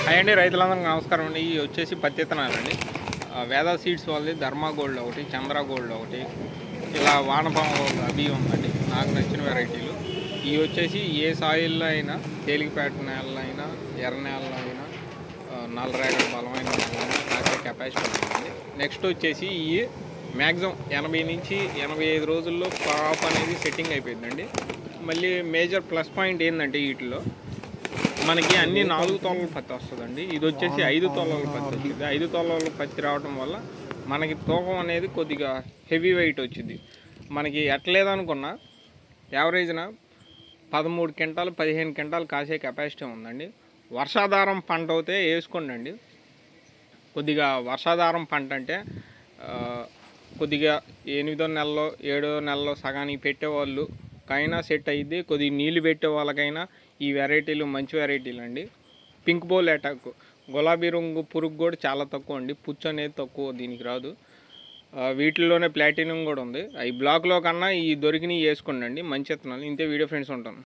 hi అండి రైతులందరికీ నమస్కారం అండి ఇవి వచ్చేసి పత్తి విత్తనాలండి ఆ, వేద సీడ్స్ వాళ్ళది ధర్మా గోల్డ్ ఒకటి చంద్ర గోల్డ్ ఒకటి ఇలా వానపాము అవి ఉందండి నాకు నచ్చిన వెరైటీలు ఇవి వచ్చేసి ఏ సాయిల్లో అయినా తేలికపేట నేలలో అయినా ఎర్ర నేలలో అయినా ఆ, నల్లరేగడి బలమైన నేలలో అయినా కాసే కెపాసిటీ ఉంటుందండి నెక్స్ట్ వచ్చేసి ఈ మ్యాక్సిమం ఎనభై నుంచి ఎనభై ఐదు రోజుల్లో క్రాప్ అనేది సెట్టింగ్ అయిపోయిందండి మళ్ళీ మేజర్ ప్లస్ పాయింట్ ఏంటంటే వీటిలో మనకి అన్ని నాలుగు తోలల పత్తి వస్తుందండి ఇది వచ్చేసి ఐదు తోలల పత్తి వచ్చింది ఐదు తోలల పత్తి రావడం వల్ల మనకి తూకం అనేది కొద్దిగా హెవీ వెయిట్ వచ్చింది మనకి ఎట్లేదనుకున్నా యావరేజ్న పదమూడు క్వింటాలు పదిహేను క్వింటాలు కాసే కెపాసిటీ ఉందండి వర్షాధారం పంట అయితే వేసుకోండి అండి కొద్దిగా వర్షాధారం పంట అంటే ఆ, కొద్దిగా ఎనిమిదో నెలలో ఏడో నెలలో సగానికి పెట్టేవాళ్ళు కైనా సెట్ అయ్యిద్ది కొద్దిగా నీళ్ళు పెట్టే వాళ్ళకైనా ఈ వెరైటీలు మంచి వెరైటీలు అండి పింక్ బోల్ అటాక్ గులాబీ రంగు పురుగు కూడా చాలా తక్కువ అండి పుచ్చు అనేది తక్కువ దీనికి రాదు ఆ, వీటిల్లోనే ప్లాటినం కూడా ఉంది ఈ బ్లాక్లో కన్నా ఈ దొరికినవి వేసుకోండి అండి మంచి విత్తనాలు ఇంతే వీడియో ఫ్రెండ్స్ ఉంటాను